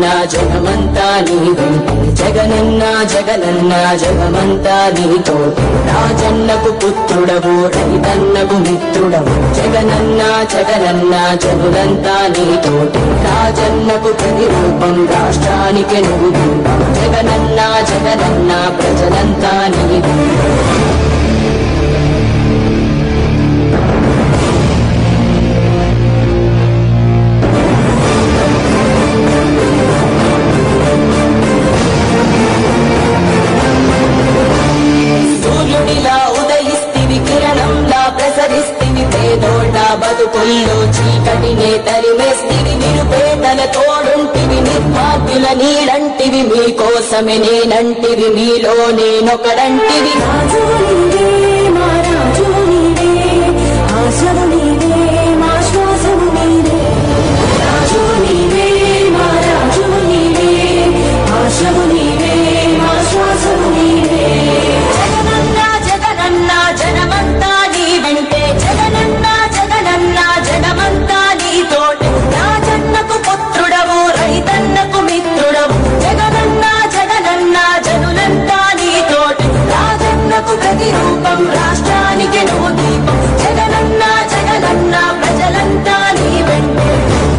జగమంతా నీ వెంటే జగనన్న జగనన్న జగమంతా నీతోటి రాజన్నకు పుత్రుడవు రైతన్నకు మిత్రుడవు జగనన్న జగనన్న జనులంతా నీతోటి రాజన్నకు ప్రతిరూపం రాష్ట్రానికి నువ్వు దీపం జగనన్న జగనన్న ప్రజలంతా నీది సూర్యుడిలా ఉదయిస్తివి కిరణంలా ప్రసరిస్తివి పేదోళ్ళ బతుకుల్లో చీకటినే తరిమేస్తివి నిరుపేదల తోడుంటివి నిర్భాగ్యుల నీడంటివి మీకోసమే నేనంటివి మీలో నేనొకడంటివి రాజు నీవే మా రాజు నీవే ఆశవు నీవే మా శ్వాసము నీవే రాజు నీవే మా రాజు నీవే ఆశవు నీవే మా శ్వాసము నీవే జగనన్న జగనన్న జనమంతా నీ వెంటే జగనన్న జగనన్న జనమంతా నీతోటి రాజన్నకు పుత్రుడవు రైతన్నకు మిత్రుడవు జగనన్న జగనన్న జనులంతా నీతోటి రాజన్నకు ప్రతిరూపం రాష్ట్రానికి నువ్వు దీపం జగనన్న జగనన్న ప్రజలంతా నీ వెంటే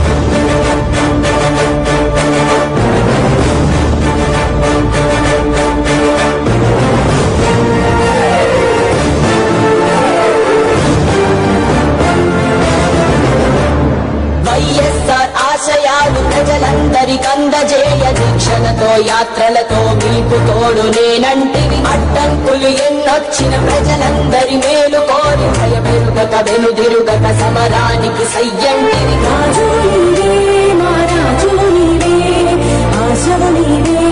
వైఎస్ఆర్ ఆశయాలు ప్రజలందరికందజేయ దీక్షలతో యాత్రలతో మీకు తోడు నేనంటివి అడ్డంకులు ఎన్నొచ్చిన ప్రజలందరి మేలు కోరి భయమెరుగక వెనుదిరుగక సమరానికి సయ్యంటివి రాజు నీవే మా రాజు నీవే ఆశవు నీవే